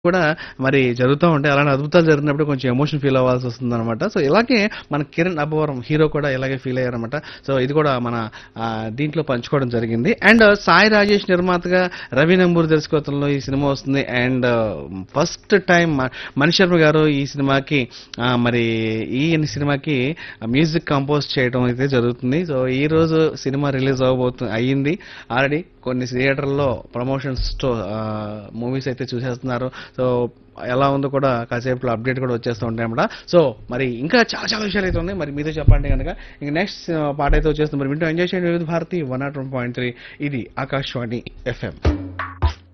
కూడా మరి జరుగుతూ ఉంటాయి అలాంటి అద్భుతాలు జరిగినప్పుడు కొంచెం ఎమోషన్ ఫీల్ అవ్వాల్సి వస్తుంది అనమాట సో ఇలాగే మన కిరణ్ అబ్బవరం హీరో కూడా ఇలాగే ఫీల్ అయ్యారనమాట సో ఇది కూడా మన ఆ, దీంట్లో పంచుకోవడం జరిగింది అండ్ సాయి రాజేష్ నిర్మాతగా రవి నంబూరు దర్శకత్వంలో ఈ సినిమా వస్తుంది and first time Mani Sharma గారు ఈ సినిమాకి ఆ, మరి ఈ సినిమాకి మ్యూజిక్ కంపోజ్ చేయడం అయితే జరుగుతుంది సో ఈ రోజు సినిమా రిలీజ్ అవ్వబోతుంది అయ్యింది ఆల్రెడీ కొన్ని థియేటర్లో ప్రమోషన్స్ మూవీస్ అయితే చూసేస్తున్నారు సో ఎలా ఉందో కూడా కాసేపులో అప్డేట్ కూడా వచ్చేస్తూ ఉంటాయి అన్నమాట సో మరి ఇంకా చాలా చాలా విషయాలు అయితే ఉన్నాయి మరి మీతో చెప్పండి కనుక ఇంక నెక్స్ట్ పాట అయితే వచ్చేస్తుంది మరి వింటూ ఎంజాయ్ చేయండి Vividh Bharati one not one point three ఇది ఆకాశవాణి ఎఫ్ఎం